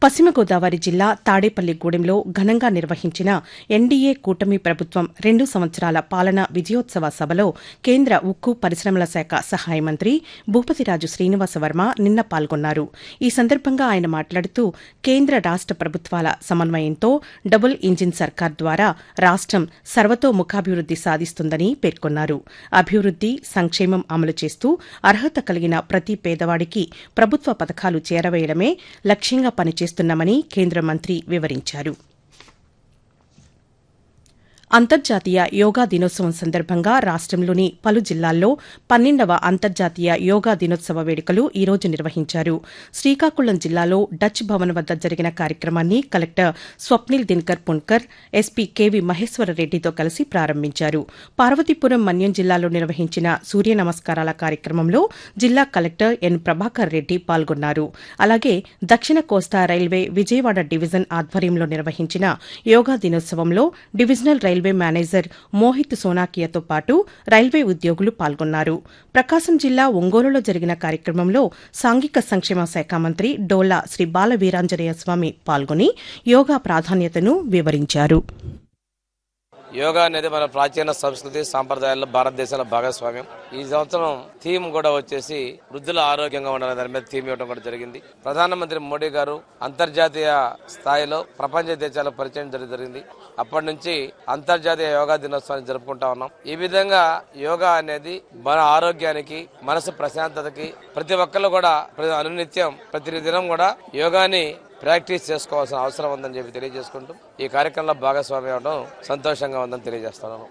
పశ్చిమ గోదావరి జిల్లా తాడేపల్లిగూడెంలో ఘనంగా నిర్వహించిన ఎన్డీఏ కూటమి ప్రభుత్వం రెండు సంవత్సరాల పాలన విజయోత్సవ సభలో కేంద్ర ఉక్కు పరిశ్రమల శాఖ సహాయ మంత్రి భూపతిరాజు శ్రీనివాసవర్మ నిన్న పాల్గొన్నారు ఈ సందర్భంగా ఆయన మాట్లాడుతూ కేంద్ర రాష్ట ప్రభుత్వాల సమన్వయంతో డబుల్ ఇంజిన్ సర్కార్ ద్వారా రాష్టం సర్వతోముఖాభివృద్ది సాధిస్తుందని పేర్కొన్నారు అభివృద్ది సంక్షేమం అమలు చేస్తూ అర్హత కలిగిన ప్రతి పేదవాడికి ప్రభుత్వ పథకాలు చేరవేయడమే లక్ష్యంగా పనిచేస్తున్నామని కేంద్ర మంత్రి వివరించారు అంతర్జాతీయ యోగా దినోత్సవం సందర్భంగా రాష్టంలోని పలు జిల్లాల్లో పన్నెండవ అంతర్జాతీయ యోగా దినోత్సవ వేడుకలు ఈ రోజు నిర్వహించారు శ్రీకాకుళం జిల్లాలో డచ్ భవన్ వద్ద జరిగిన కార్యక్రమాన్ని collector Swapnil Dinkar Pundkar SP KV మహేశ్వరరెడ్డితో కలిసి ప్రారంభించారు పార్వతీపురం మన్యం జిల్లాలో నిర్వహించిన సూర్య నమస్కారాల కార్యక్రమంలో జిల్లా కలెక్టర్ ఎన్ ప్రభాకర్ రెడ్డి పాల్గొన్నారు అలాగే దక్షిణ కోస్తా రైల్వే విజయవాడ డివిజన్ ఆధ్వర్యంలో నిర్వహించిన యోగా దినోత్సవంలో డివిజనల్ రైల్వే మేనేజర్ మోహిత్ సోనాకియాతో పాటు రైల్వే ఉద్యోగులు పాల్గొన్నారు ప్రకాశం జిల్లా ఒంగోలులో జరిగిన కార్యక్రమంలో సాంఘిక సంక్షేమ శాఖ మంత్రి డోలా శ్రీ బాల వీరాంజనేయ స్వామి పాల్గొని యోగా ప్రాధాన్యతను వివరించారు యోగా అనేది మన ప్రాచీన సంస్కృతి సాంప్రదాయాల్లో భారతదేశంలో భాగస్వామ్యం ఈ సంవత్సరం థీమ్ కూడా వచ్చేసి వృద్ధుల ఆరోగ్యంగా ఉండాలనే దాని మీద థీమ్ ఇవ్వడం కూడా జరిగింది ప్రధానమంత్రి మోడీ గారు అంతర్జాతీయ స్థాయిలో ప్రపంచ దేశాలకు పరిచయం జరి- జరిగింది అప్పటి నుంచి అంతర్జాతీయ యోగా దినోత్సవాన్ని జరుపుకుంటా ఉన్నాం ఈ విధంగా యోగా అనేది మన ఆరోగ్యానికి మనసు ప్రశాంతతకి ప్రతి ఒక్కళ్ళు కూడా ప్రతి అనునిత్యం ప్రతి దినం కూడా యోగాని ప్రాక్టీస్ చేసుకోవాల్సిన అవసరం ఉందని చెప్పి తెలియజేసుకుంటూ ఈ కార్యక్రమంలో భాగస్వామి అవడం సంతోషంగా ఉందని తెలియజేస్తున్నాను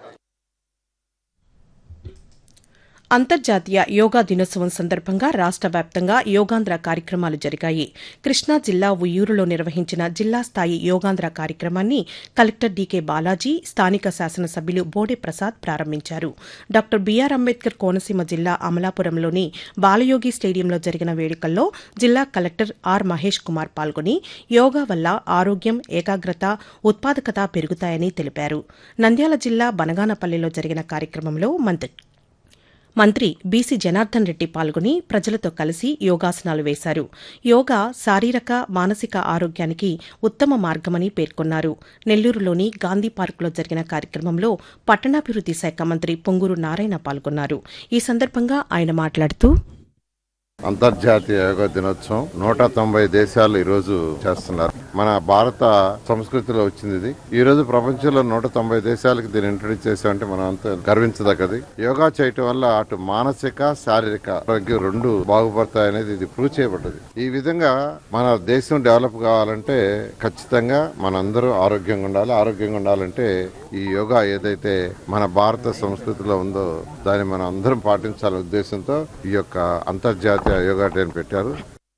అంతర్జాతీయ యోగా దినోత్సవం సందర్భంగా రాష్ట వ్యాప్తంగా యోగాంధ్ర కార్యక్రమాలు జరిగాయి కృష్ణా జిల్లా ఉయ్యూరులో నిర్వహించిన జిల్లా స్థాయి యోగాంధ్ర కార్యక్రమాన్ని కలెక్టర్ డీకే బాలాజీ స్థానిక శాసనసభ్యులు బోడే ప్రసాద్ ప్రారంభించారు డాక్టర్ బీఆర్ అంబేద్కర్ కోనసీమ జిల్లా అమలాపురంలోని బాలయోగి స్టేడియంలో జరిగిన వేడుకల్లో జిల్లా కలెక్టర్ ఆర్ మహేష్ కుమార్ పాల్గొని యోగా వల్ల ఆరోగ్యం ఏకాగ్రత ఉత్పాదకత పెరుగుతాయని తెలిపారు నంద్యాల జిల్లా బనగానపల్లిలో జరిగిన కార్యక్రమంలో మంత్రి మంత్రి బీసీ జనార్దన్ రెడ్డి పాల్గొని ప్రజలతో కలిసి యోగాసనాలు వేశారు యోగా శారీరక మానసిక ఆరోగ్యానికి ఉత్తమ మార్గమని పేర్కొన్నారు నెల్లూరులోని గాంధీ పార్కులో జరిగిన కార్యక్రమంలో పట్టణాభివృద్ది శాఖ మంత్రి పొంగూరు నారాయణ పాల్గొన్నారు ఈ సందర్భంగా ఆయన మాట్లాడుతూ అంతర్జాతీయ యోగా దినోత్సవం నూట తొంభై దేశాలు ఈ రోజు చేస్తున్నారు మన భారత సంస్కృతిలో వచ్చింది ఇది ఈ రోజు ప్రపంచంలో నూట తొంభై దేశాలకు దీన్ని ఇంట్రొడ్యూస్ చేసామంటే మనం అంతా గర్వించదగ్గది యోగా చేయటం వల్ల అటు మానసిక శారీరక ఆరోగ్యం రెండు బాగుపడతాయనేది ఇది ప్రూవ్ చేయబడ్డది ఈ విధంగా మన దేశం డెవలప్ కావాలంటే ఖచ్చితంగా మనందరూ ఆరోగ్యంగా ఉండాలి ఆరోగ్యంగా ఉండాలంటే ఈ యోగా ఏదైతే మన భారత సంస్కృతిలో ఉందో దాన్ని మనం అందరం పాటించాలనే ఉద్దేశంతో ఈ యొక్క అంతర్జాతీయ యోగా డే ని పెట్టారు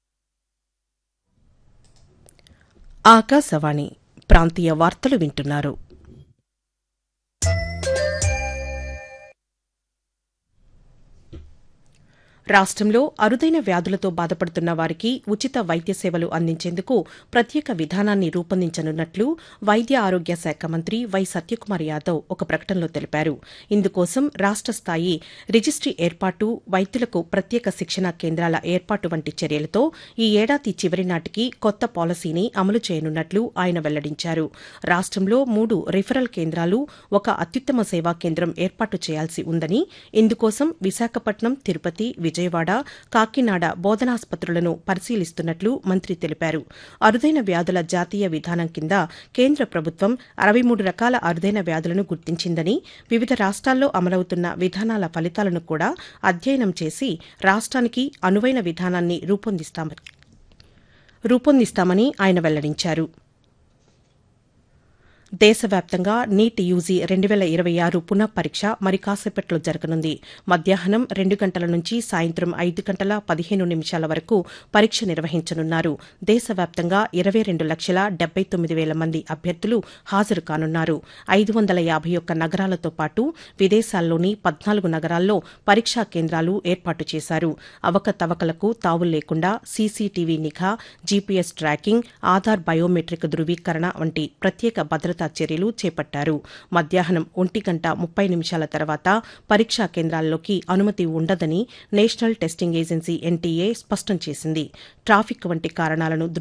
ఆకాశవాణి ప్రాంతీయ వార్తలు వింటున్నారు రాష్ట్రంలో అరుదైన వ్యాధులతో బాధపడుతున్న వారికి ఉచిత వైద్య సేవలు అందించేందుకు ప్రత్యేక విధానాన్ని రూపొందించనున్నట్లు వైద్య ఆరోగ్య శాఖ మంత్రి వై సత్యకుమార్ యాదవ్ ఒక ప్రకటనలో తెలిపారు ఇందుకోసం రాష్ట స్థాయి రిజిస్ట్రీ ఏర్పాటు వైద్యులకు ప్రత్యేక శిక్షణా కేంద్రాల ఏర్పాటు వంటి చర్యలతో ఈ ఏడాది చివరి నాటికి కొత్త పాలసీని అమలు చేయనున్నట్లు ఆయన వెల్లడించారు రాష్ట్రంలో మూడు రిఫరల్ కేంద్రాలు ఒక అత్యుత్తమ సేవా కేంద్రం ఏర్పాటు చేయాల్సి ఉందని ఇందుకోసం విశాఖపట్నం తిరుపతి విజయవాడ కాకినాడ బోధనాసుపత్రులను పరిశీలిస్తున్నట్లు మంత్రి తెలిపారు అరుదైన వ్యాధుల జాతీయ విధానం కింద కేంద్ర ప్రభుత్వం అరవై మూడు రకాల అరుదైన వ్యాధులను గుర్తించిందని వివిధ రాష్ట్రాల్లో అమలవుతున్న విధానాల ఫలితాలను కూడా అధ్యయనం చేసి రాష్ట్రానికి అనువైన విధానాన్ని రూపొందిస్తామని రూపొందిస్తామని ఆయన వెల్లడించారు దేశవ్యాప్తంగా నీట్ యూజీ రెండు వేల ఇరవై ఆరు పునః పరీక్ష మరి కాసేపట్లో జరగనుంది మధ్యాహ్నం రెండు గంటల నుంచి సాయంత్రం ఐదు గంటల పదిహేను నిమిషాల వరకు పరీక్ష నిర్వహించనున్నారు దేశవ్యాప్తంగా ఇరవై రెండు లక్షల డెబ్బై తొమ్మిది వేల మంది అభ్యర్థులు హాజరు కానున్నారు ఐదు వందల యాభై ఒక్క నగరాలతో పాటు విదేశాల్లోని పద్నాలుగు నగరాల్లో పరీక్షా కేంద్రాలు ఏర్పాటు చేశారు అవకతవకలకు తావు లేకుండా సీసీటీవీ నిఘా జీపీఎస్ ట్రాకింగ్ ఆధార్ బయోమెట్రిక్ ధృవీకరణ వంటి ప్రత్యేక భద్రతా చర్యలు చేపట్టారు మధ్యాహ్నం ఒంటి గంట ముప్పై నిమిషాల తర్వాత పరీక్షా కేంద్రాల్లోకి అనుమతి ఉండదని నేషనల్ టెస్టింగ్ ఏజెన్సీ ఎన్టీఏ స్పష్టం చేసింది ట్రాఫిక్ వంటి కారణాలను